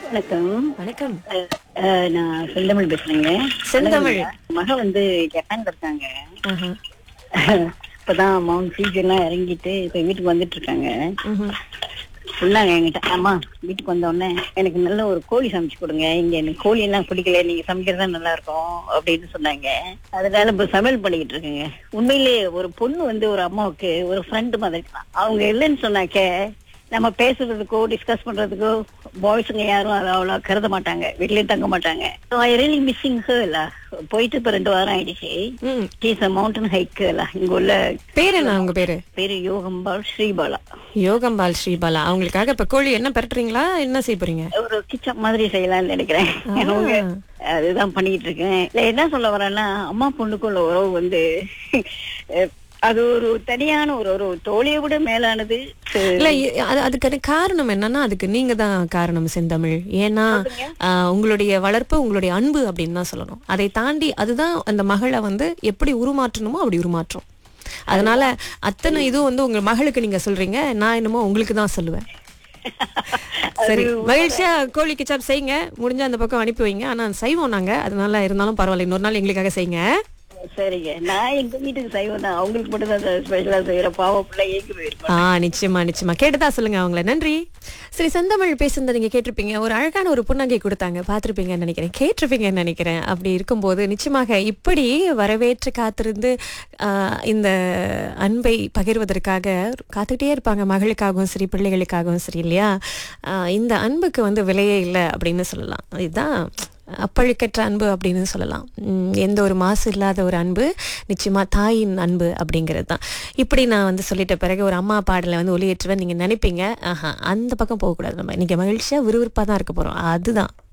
வணக்கம் வணக்கம் அஹ், அஹ், நான் செந்தமிழ் பேசுறேங்க செந்தமிழ். மக வந்து ஜப்பான்ல இருக்காங்க ஆஹா. இப்பதான் மவுண்ட் ஃபீஜ் எல்லாம் இறங்கிட்டு இப்ப வீட்டுக்கு வந்துட்டு இருக்காங்க ம்ஹும். சொன்னாங்க என்கிட்ட ஆமா வீட்டுக்கு வந்த உடனே எனக்கு நல்ல ஒரு கோழி சமைச்சு கொடுங்க இங்க எனக்கு கோழி எல்லாம் பிடிக்கல நீங்க சமைக்கிறது தான் நல்லா இருக்கும் அப்படின்னு சொன்னாங்க அதனால இப்ப சமையல் பண்ணிக்கிட்டு இருக்கேங்க உண்மையிலேயே ஒரு பொண்ணு வந்து ஒரு அம்மாவுக்கு ஒரு ஃப்ரெண்டு மாதிரி தான் அவங்க இல்லைன்னு சொன்னாக்க நம்ம பேசுறதுக்கோ டிஸ்கஸ் பண்றதுக்கோ பாய்ஸுங்க யாரும் அதை அவ்வளோ கருத மாட்டாங்க வீட்லயும் தங்க மாட்டாங்க ஐ ரியலி மிஸ்ஸிங் இல்ல போயிட்டு இப்ப ரெண்டு வாரம் ஆயிடுச்சு ம். இஸ் அ மவுண்டன் ஹைக் இல்ல இங்க உள்ள பேர் என்ன உங்க பேரு பேரு யோகம்பாள் ஸ்ரீபாலா யோகம்பால் ஸ்ரீபாலா அவங்களுக்காக இப்ப கோழி என்ன பெரட்டுறீங்களா என்ன செய்ய போறீங்க ஒரு கிச்சன் மாதிரி செய்யலாம்னு நினைக்கிறேன் அவங்க அதுதான் பண்ணிட்டு இருக்கேன் இல்ல என்ன சொல்ல வரேன்னா அம்மா பொண்ணுக்குள்ள உறவு வந்து அஹ், அது ஒரு தனியான ஒரு ஒரு தோழியை விட மேலானது இல்ல இ- அது அதுக்கான காரணம் என்னன்னா அதுக்கு நீங்க தான் காரணம் செந்தமிழ் ஏன்னா ஆஹ், உங்களுடைய வளர்ப்பு உங்களுடைய அன்பு அப்படின்னு தான் சொல்லணும் அதை தாண்டி அதுதான் அந்த மகளை வந்து எப்படி உருமாற்றணுமோ அப்படி உருமாற்றும் அதனால அத்தனை இதுவும் வந்து உங்க மகளுக்கு நீங்க சொல்றீங்க நான் என்னமோ உங்களுக்கு தான் சொல்லுவேன் சரி மகிழ்ச்சியா கோழி கிச்சாப் செய்யுங்க முடிஞ்சா அந்த பக்கம் அனுப்பி வைங்க ஆனா செய்வோம் நாங்க அதனால இருந்தாலும் பரவாயில்ல இன்னொரு நாள் எங்களுக்காக செய்யுங்க சரிங்க நான் எங்க வீட்டுக்கு செய்வேன் தான் அவங்களுக்கு மட்டும் தான் ஸ்பெஷலா செய்யற பாவ பிள்ளை ஏங்கி போயிருப்பேன் ஆ நிச்சயமா நிச்சயமா கேட்டதா சொல்லுங்க அவங்கள நன்றி சரி செந்தமிழ் பேசுனதை நீங்க கேட்டிருப்பீங்க ஒரு அழகான ஒரு புன்னகை கொடுத்தாங்க பார்த்திருப்பீங்கன்னு நினைக்கிறேன் கேட்டிருப்பீங்கன்னு நினைக்கிறேன் அப்படி இருக்கும்போது நிச்சயமாக இப்படி வரவேற்று காத்திருந்து ஆ, இந்த அன்பை பகிர்வதற்காக காத்துக்கிட்டே இருப்பாங்க மகளுக்காகவும் சரி பிள்ளைகளுக்காகவும் சரி இல்லையா ஆ, இந்த அன்புக்கு வந்து விலையே இல்லை அப்படின்னு சொல்லலாம் இதுதான் அப்பழுக்கற்ற அன்பு அப்படின்னு சொல்லலாம் உம், எந்த ஒரு மாசு இல்லாத ஒரு அன்பு நிச்சயமா தாயின் அன்பு அப்படிங்கிறது தான் இப்படி நான் வந்து சொல்லிட்ட பிறகு ஒரு அம்மா பாடலை வந்து ஒளியேற்றுவேன் நீங்க நினைப்பீங்க ஆஹா அந்த பக்கம் போகக்கூடாது நம்ம நீங்க மகிழ்ச்சியா விறுவிறுப்பா தான் இருக்க போறோம் அதுதான்